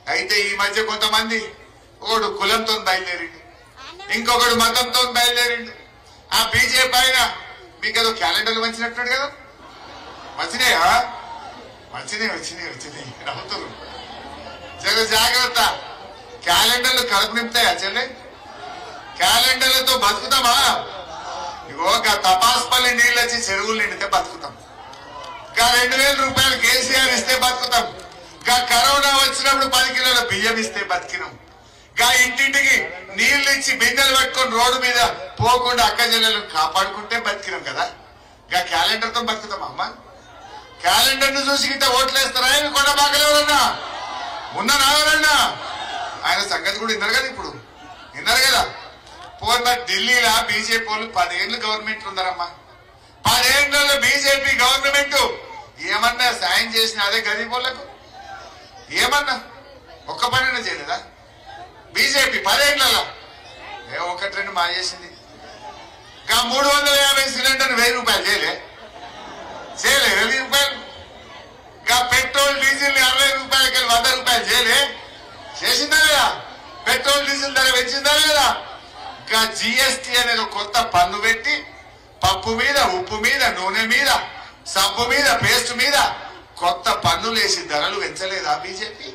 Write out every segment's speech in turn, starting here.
అయితే ఈ మధ్య కొంతమంది ఒకడు కులంతో బయలుదేరిండు ఇంకొకడు మతంతో బయలుదేరిండు ఆ బీజేపీ ఆయన మీకు ఏదో క్యాలెండర్లు మంచినట్టున్నాడు కదా మంచినాయా మంచినే వచ్చినాయి వచ్చినాయి నవ్వుతున్నారు జర జాగ్రత్త క్యాలెండర్లు కడుపు నింపుతాయా చెల్లె క్యాలెండర్లతో బతుకుతామా ఇగో ఒక తపాస్పల్లి నీళ్ళు వచ్చి చెరువులు నిండితే బతుకుతాం ఇంకా రెండు వేల రూపాయలు కేసీఆర్ ఇస్తే బతుకుతాం ఇంకా కరోనా వచ్చినప్పుడు పది కిలోల బియ్యం ఇస్తే బతికినాం ఇంకా ఇంటింటికి నీళ్లు ఇచ్చి బిందెలు పట్టుకొని రోడ్డు మీద పోకుండా అక్క జిల్లలను కాపాడుకుంటే బతికినాం కదా ఇంకా క్యాలెండర్ తో బతుకుతాం అమ్మ క్యాలెండర్ ను చూసి గిట్ట ఓట్లేస్తారా ఇవి కొండ బాగలేవరన్నా ఉన్నారా ఎవరన్నా ఆయన సంగతి కూడా విన్నారు కదా ఇప్పుడు విన్నారు కదా పోన్న ఢిల్లీలో బీజేపీ వాళ్ళు పదేళ్ళు గవర్నమెంట్ ఉన్నారమ్మా పదేళ్లలో బీజేపీ గవర్నమెంట్ ఏమన్నా సాయం చేసిన అదే గరీబోళ్లకు ఏమన్నా ఒక్క పనైనా చేయలేదా బీజేపీ పదేళ్లలో ఏ ఒకటి రెండు మా చేసింది ఇంకా మూడు వందల యాభై సిలిండర్ వెయ్యి రూపాయలు చేయలే చేయలే వెయ్యి రూపాయలు ఇంకా పెట్రోల్ డీజిల్ అరవై రూపాయలకి వంద రూపాయలు చేయలే చేసిందా లేదా పెట్రోల్ డీజిల్ ధర పెంచిందా లేదా ఇంకా జిఎస్టి అనేది ఒక కొత్త పన్ను పెట్టి పప్పు మీద ఉప్పు మీద నూనె మీద సబ్బు మీద పేస్ట్ మీద కొత్త పన్నులు వేసి ధరలు పెంచలేదా బీజేపీ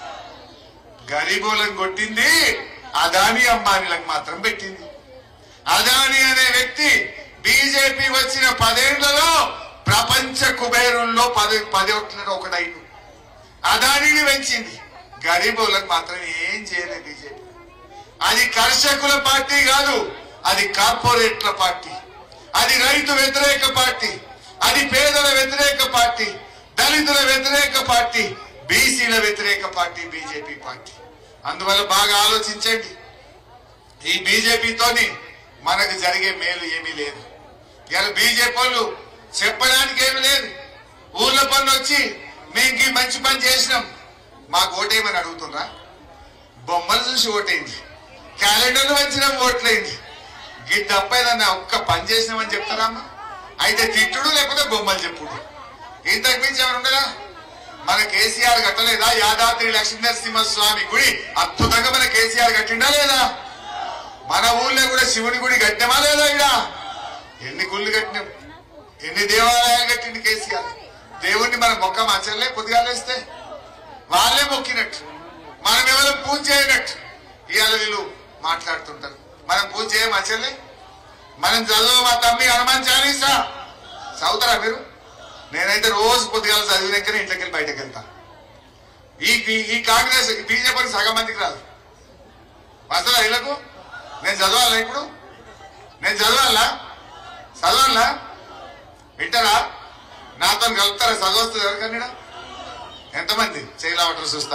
గరీబులను కొట్టింది అదాని అంబానీలకు మాత్రం పెట్టింది అదాని అనే వ్యక్తి బీజేపీ వచ్చిన పదేళ్లలో ప్రపంచ కుబేరుల్లో పది పదొట్లలో ఒకటైంది అదానిని పెంచింది గరీబులకు మాత్రం ఏం చేయలేదు బీజేపీ అది కర్షకుల పార్టీ కాదు అది కార్పొరేట్ల పార్టీ అది రైతు వ్యతిరేక పార్టీ అది పేదల వ్యతిరేక పార్టీ దళితుల వ్యతిరేక పార్టీ బీసీల వ్యతిరేక పార్టీ బీజేపీ పార్టీ అందువల్ల బాగా ఆలోచించండి ఈ బీజేపీతోని మనకు జరిగే మేలు ఏమీ లేదు ఇలా బీజేపీ వాళ్ళు చెప్పడానికి ఏమీ లేదు ఊర్ల పన్ను వచ్చి మేము ఈ మంచి పని చేసినాం మాకు ఓటేయమని అడుగుతున్నా బొమ్మలు చూసి ఓటైంది క్యాలెండర్లు వచ్చినాం ఓట్లయింది గిట్ట అబ్బాయిదన్న ఒక్క పని చేసినామని చెప్తారా అమ్మ అయితే తిట్టుడు లేకపోతే బొమ్మలు చెప్పుడు ఇంతకు మించి ఏమైనా ఉండదా మన కేసీఆర్ కట్టలేదా యాదాద్రి లక్ష్మీనరసింహ స్వామి గుడి అద్భుతంగా మన కేసీఆర్ కట్టిండా లేదా మన ఊళ్ళో కూడా శివుని గుడి కట్టినమా లేదా ఇక్కడ ఎన్ని గుళ్ళు కట్టినాం ఎన్ని దేవాలయాలు కట్టింది కేసీఆర్ దేవుణ్ణి మన మొక్క మచ్చలే పొద్దుగాలేస్తే వాళ్ళే మొక్కినట్టు మనం ఎవరు పూజ చేయనట్టు ఇవాళ వీళ్ళు మాట్లాడుతుంటారు మనం పూజ చేయ మచ్చలే మనం చదువు మా తమ్మి హనుమాన్ చాలీసా చదువుతారా మీరు నేనైతే రోజు పొద్దుగాల చదివినాకనే ఇంట్లోకి వెళ్ళి బయటకు వెళ్తా ఈ ఈ- ఈ కాంగ్రెస్ బీజేపీ సగం మందికి రాదు అసలు ఇళ్లకు నేను చదవాలా ఇప్పుడు నేను చదవాలా చదవాలా వింటారా నాతో కలుపుతారా చదవస్తుంది ఎవరికన్నా ఎంతమంది చేయలేవటం చూస్తా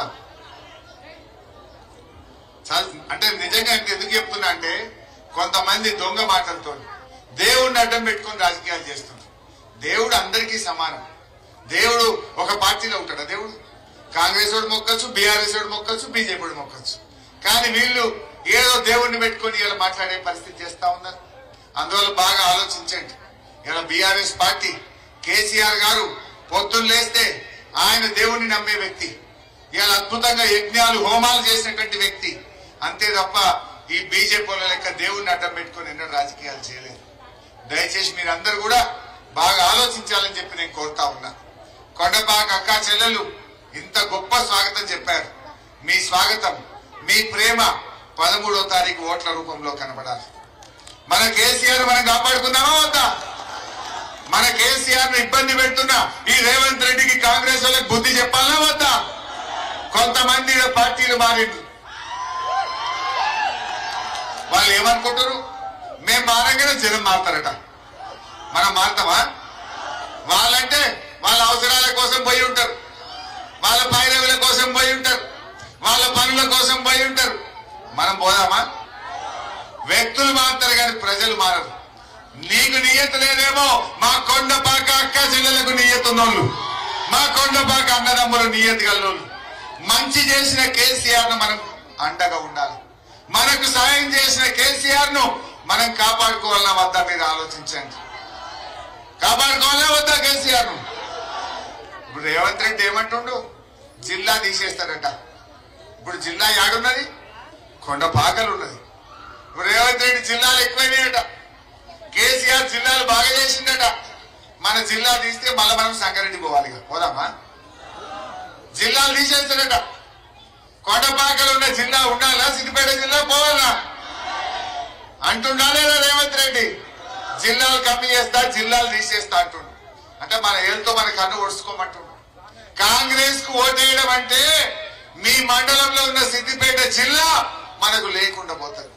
చ- అంటే నిజంగా అంటే ఎందుకు చెప్తున్నా అంటే కొంతమంది దొంగ మాటలతో దేవుడిని అడ్డం పెట్టుకొని రాజకీయాలు చేస్తున్నారు దేవుడు అందరికీ సమానం దేవుడు ఒక పార్టీలో ఉంటాడా దేవుడు కాంగ్రెస్ వాడు మొక్కచ్చు బీఆర్ఎస్ వాడు మొక్కచ్చు బీజేపీ వాడు మొక్కచ్చు కానీ వీళ్ళు ఏదో దేవుడిని పెట్టుకొని ఇలా మాట్లాడే పరిస్థితి చేస్తా ఉన్నారు అందువల్ల బాగా ఆలోచించండి ఇలా బీఆర్ఎస్ పార్టీ కేసీఆర్ గారు పొద్దున్న లేస్తే ఆయన దేవుణ్ణి నమ్మే వ్యక్తి ఇలా అద్భుతంగా యజ్ఞాలు హోమాలు చేసినటువంటి వ్యక్తి అంతే తప్ప ఈ బీజేపీ వాళ్ళ లెక్క దేవుణ్ణి అడ్డం పెట్టుకొని ఎన్నో రాజకీయాలు చేయలేదు దయచేసి మీరందరూ కూడా బాగా ఆలోచించాలని చెప్పి నేను కోరుతా ఉన్నా కొండపాక అక్క చెల్లెలు ఇంత గొప్ప స్వాగతం చెప్పారు మీ స్వాగతం మీ ప్రేమ పదమూడో తారీఖు ఓట్ల రూపంలో కనబడాలి మన కేసీఆర్ మనం కాపాడుకుందామా వద్దా మన కేసీఆర్ ను ఇబ్బంది పెడుతున్న ఈ రేవంత్ రెడ్డికి కాంగ్రెస్ వాళ్ళకి బుద్ధి చెప్పాలనా వద్దా కొంతమంది ఈడ పార్టీలు మారిండ్రు వాళ్ళు ఏమనుకుంటారు మేము మారంగానే జనం మారుతారట మనం మారుతామా వాళ్ళంటే వాళ్ళ అవసరాల కోసం పోయి ఉంటారు వాళ్ళ పైరవుల కోసం పోయి ఉంటారు వాళ్ళ పనుల కోసం పోయి ఉంటారు మనం పోదామా వ్యక్తులు మారుతారు కానీ ప్రజలు మారరు నీకు నియత లేదేమో మా కొండపాక అక్క చెల్లెలకు నియత ఉన్నోళ్ళు మా కొండపాక అన్నదమ్ములు నియత గల్లోళ్ళు మంచి చేసిన కేసీఆర్ ను మనం అండగా ఉండాలి మనకు సాయం చేసిన కేసీఆర్ ను మనం కాపాడుకోవాలన్నా వద్దా మీరు ఆలోచించండి కాపాడుకోవాలన్నా వద్దా కేసీఆర్ ను ఇప్పుడు రేవంత్ రెడ్డి ఏమంటుండు జిల్లా తీసేస్తాడట ఇప్పుడు జిల్లా యాడున్నది కొండపాకలు ఉన్నది ఇప్పుడు రేవంత్ రెడ్డి జిల్లాలు ఎక్కువైనాయట కేసీఆర్ జిల్లాలు బాగా చేసిందట మన జిల్లా తీస్తే మళ్ళీ మనం సంగారెడ్డి పోవాలి ఇక. పోదామా జిల్లాలు తీసేస్తాడట కొండపాకలు ఉన్న జిల్లా ఉండాలా సిద్దిపేట జిల్లా పోవాలా అంటుండాలేదా రేవంత్ రెడ్డి జిల్లాలు కమ్మి చేస్తా జిల్లాలు తీసేస్తా అంటుండు అంటే మన ఏళ్ళతో మన కన్ను ఒడుచుకోమంటుండు కాంగ్రెస్ కు ఓటేయడం అంటే మీ మండలంలో ఉన్న సిద్దిపేట జిల్లా మనకు లేకుండా పోతుంది